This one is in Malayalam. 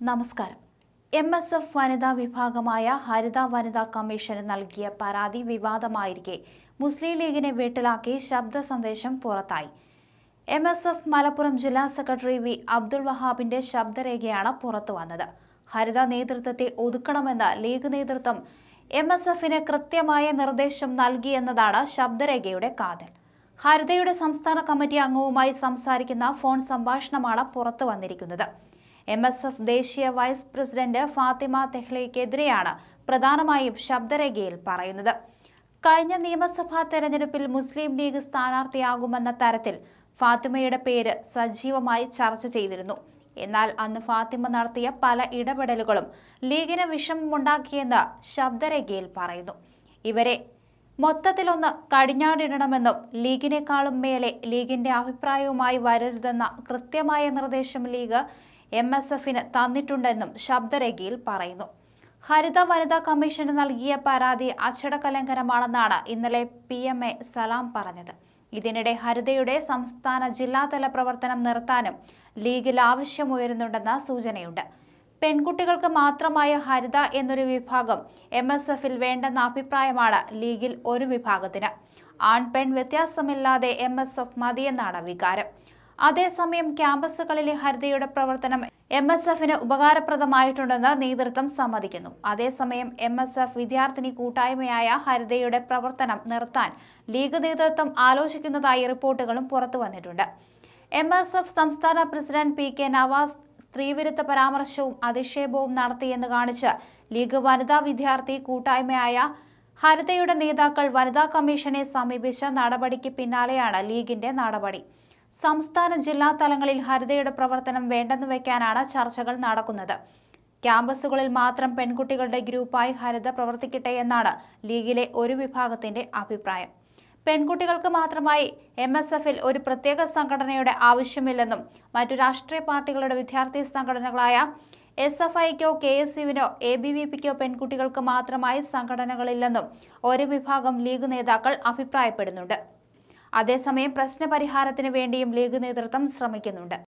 നമസ്കാരം എം എസ് എഫ് വനിതാ വിഭാഗമായ ഹരിത വനിതാ കമ്മീഷന് നൽകിയ പരാതി വിവാദമായിരിക്കെ മുസ്ലിം ലീഗിനെ വീട്ടിലാക്കി ശബ്ദ സന്ദേശം പുറത്തായി എം എസ് എഫ് മലപ്പുറം ജില്ലാ സെക്രട്ടറി വി അബ്ദുൾ വഹാബിന്റെ ശബ്ദരേഖയാണ് പുറത്തു വന്നത് ഹരിത നേതൃത്വത്തെ ഒതുക്കണമെന്ന് ലീഗ് നേതൃത്വം എം എസ് എഫിന് കൃത്യമായ നിർദ്ദേശം നൽകിയെന്നതാണ് ശബ്ദരേഖയുടെ കാതൽ ഹരിതയുടെ സംസ്ഥാന കമ്മിറ്റി അംഗവുമായി സംസാരിക്കുന്ന ഫോൺ സംഭാഷണമാണ് പുറത്തു വന്നിരിക്കുന്നത് എം എസ് എഫ് ദേശീയ വൈസ് പ്രസിഡന്റ് ഫാത്തിമ തെഹ്ലയ്ക്കെതിരെയാണ് പ്രധാനമായും ശബ്ദരേഖയിൽ പറയുന്നത് കഴിഞ്ഞ നിയമസഭാ തെരഞ്ഞെടുപ്പിൽ മുസ്ലിം ലീഗ് സ്ഥാനാർത്ഥിയാകുമെന്ന തരത്തിൽ ഫാത്തിമയുടെ പേര് സജീവമായി ചർച്ച ചെയ്തിരുന്നു എന്നാൽ അന്ന് ഫാത്തിമ നടത്തിയ പല ഇടപെടലുകളും ലീഗിന് വിഷമമുണ്ടാക്കിയെന്ന് ശബ്ദരേഖയിൽ പറയുന്നു ഇവരെ മൊത്തത്തിലൊന്ന് കടിഞ്ഞാടിടണമെന്നും ലീഗിനേക്കാളും മേലെ ലീഗിന്റെ അഭിപ്രായവുമായി വരരുതെന്ന കൃത്യമായ നിർദ്ദേശം ലീഗ് എം എസ് എഫിന് തന്നിട്ടുണ്ടെന്നും ശബ്ദരേഖയിൽ പറയുന്നു ഹരിത വനിതാ കമ്മീഷന് നൽകിയ പരാതി അച്ചടക്കലംഘനമാണെന്നാണ് ഇന്നലെ പി എം എ സലാം പറഞ്ഞത് ഇതിനിടെ ഹരിതയുടെ സംസ്ഥാന ജില്ലാതല പ്രവർത്തനം നിർത്താനും ലീഗിൽ ആവശ്യമുയരുന്നുണ്ടെന്ന സൂചനയുണ്ട് പെൺകുട്ടികൾക്ക് മാത്രമായ ഹരിത എന്നൊരു വിഭാഗം എം എസ് എഫിൽ വേണ്ടെന്ന അഭിപ്രായമാണ് ലീഗിൽ ഒരു വിഭാഗത്തിന് ആൺ പെൺ വ്യത്യാസമില്ലാതെ എം എസ് എഫ് മതിയെന്നാണ് വികാരം അതേസമയം ക്യാമ്പസുകളിലെ ഹരിതയുടെ പ്രവർത്തനം എം എസ് എഫിന് ഉപകാരപ്രദമായിട്ടുണ്ടെന്ന് നേതൃത്വം സമ്മതിക്കുന്നു അതേസമയം എം എസ് എഫ് വിദ്യാർത്ഥിനി കൂട്ടായ്മയായ ഹരിതയുടെ പ്രവർത്തനം നിർത്താൻ ലീഗ് നേതൃത്വം ആലോചിക്കുന്നതായി റിപ്പോർട്ടുകളും പുറത്തു വന്നിട്ടുണ്ട് എം എസ് എഫ് സംസ്ഥാന പ്രസിഡന്റ് പി കെ നവാസ് സ്ത്രീവിരുദ്ധ പരാമർശവും അധിക്ഷേപവും നടത്തിയെന്ന് കാണിച്ച് ലീഗ് വനിതാ വിദ്യാർത്ഥി കൂട്ടായ്മയായ ഹരിതയുടെ നേതാക്കൾ വനിതാ കമ്മീഷനെ സമീപിച്ച നടപടിക്ക് പിന്നാലെയാണ് ലീഗിന്റെ നടപടി സംസ്ഥാന ജില്ലാ തലങ്ങളിൽ ഹരിതയുടെ പ്രവർത്തനം വേണ്ടെന്ന് വെക്കാനാണ് ചർച്ചകൾ നടക്കുന്നത് ക്യാമ്പസുകളിൽ മാത്രം പെൺകുട്ടികളുടെ ഗ്രൂപ്പായി ഹരിത പ്രവർത്തിക്കട്ടെ എന്നാണ് ലീഗിലെ ഒരു വിഭാഗത്തിന്റെ അഭിപ്രായം പെൺകുട്ടികൾക്ക് മാത്രമായി എം എസ് എഫിൽ ഒരു പ്രത്യേക സംഘടനയുടെ ആവശ്യമില്ലെന്നും മറ്റു രാഷ്ട്രീയ പാർട്ടികളുടെ വിദ്യാർത്ഥി സംഘടനകളായ എസ് എഫ് ഐക്കോ കെ എസ് യുവിനോ എ ബി വി പിക്കോ പെൺകുട്ടികൾക്ക് മാത്രമായി സംഘടനകളില്ലെന്നും ഒരു വിഭാഗം ലീഗ് നേതാക്കൾ അഭിപ്രായപ്പെടുന്നുണ്ട് അതേസമയം പ്രശ്നപരിഹാരത്തിന് വേണ്ടിയും ലീഗ് നേതൃത്വം ശ്രമിക്കുന്നുണ്ട്